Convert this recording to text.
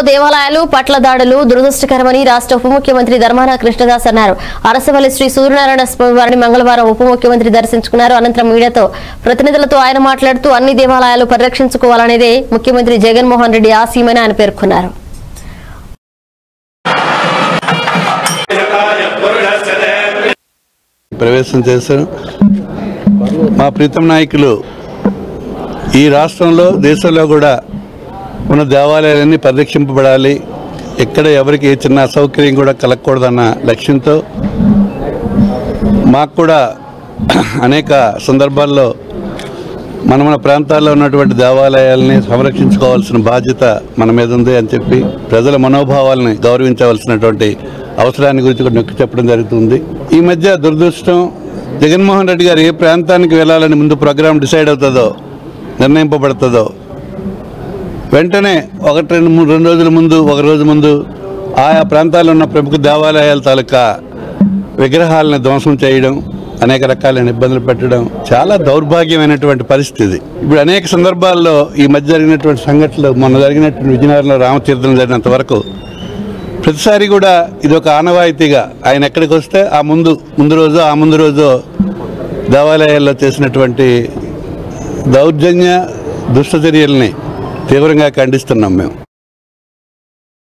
దేవాలయాలు పట్ల దాడులు దురదృష్టకరమని రాష్ట్ర ఉప ముఖ్యమంత్రి ధర్మాన కృష్ణదాస్ అన్నారు అరసవల్లి శ్రీ సూర్యనారాయణ స్వామి వారిని మంగళవారం ఉప ముఖ్యమంత్రి దర్శించుకున్నారు అనంతరం మీడియాతో ప్రతినిధులతో ఆయన మాట్లాడుతూ అన్ని దేవాలయాలు పరిరక్షించుకోవాలనేదే ముఖ్యమంత్రి జగన్మోహన్ రెడ్డి ఆశయమని ఆయన పేర్కొన్నారు ప్రవేశం చేశారు మా ప్రీతం నాయకులు ఈ రాష్ట్రంలో దేశంలో కూడా ఉన్న దేవాలయాలన్నీ పరిరక్షింపబడాలి ఎక్కడ ఎవరికి ఏ చిన్న అసౌకర్యం కూడా కలగకూడదన్న లక్ష్యంతో మాకు కూడా అనేక సందర్భాల్లో మన మన ప్రాంతాల్లో ఉన్నటువంటి దేవాలయాల్ని సంరక్షించుకోవాల్సిన బాధ్యత మన మీద ఉంది అని చెప్పి ప్రజల మనోభావాల్ని గౌరవించవలసినటువంటి అవసరాన్ని గురించి కూడా నొక్కి చెప్పడం జరుగుతుంది ఈ మధ్య దురదృష్టం జగన్మోహన్ రెడ్డి గారు ఏ ప్రాంతానికి వెళ్ళాలని ముందు ప్రోగ్రాం డిసైడ్ అవుతుందో నిర్ణయింపబడుతుందో వెంటనే ఒకటి రెండు మూడు రెండు రోజుల ముందు ఒక రోజు ముందు ఆయా ప్రాంతాల్లో ఉన్న ప్రముఖ దేవాలయాల తాలూకా విగ్రహాలను ధ్వంసం చేయడం అనేక రకాలైన ఇబ్బందులు పెట్టడం చాలా దౌర్భాగ్యమైనటువంటి పరిస్థితి ఇప్పుడు అనేక సందర్భాల్లో ఈ మధ్య జరిగినటువంటి సంఘటనలు మొన్న జరిగినటువంటి విజయనగరంలో రామతీర్థం జరిగినంత వరకు ప్రతిసారి కూడా ఇది ఒక ఆనవాయితీగా ఆయన ఎక్కడికి వస్తే ఆ ముందు ముందు రోజు ఆ ముందు రోజు దేవాలయాల్లో చేసినటువంటి దౌర్జన్య దుష్టచర్యల్ని తీవ్రంగా ఖండిస్తున్నాం మేము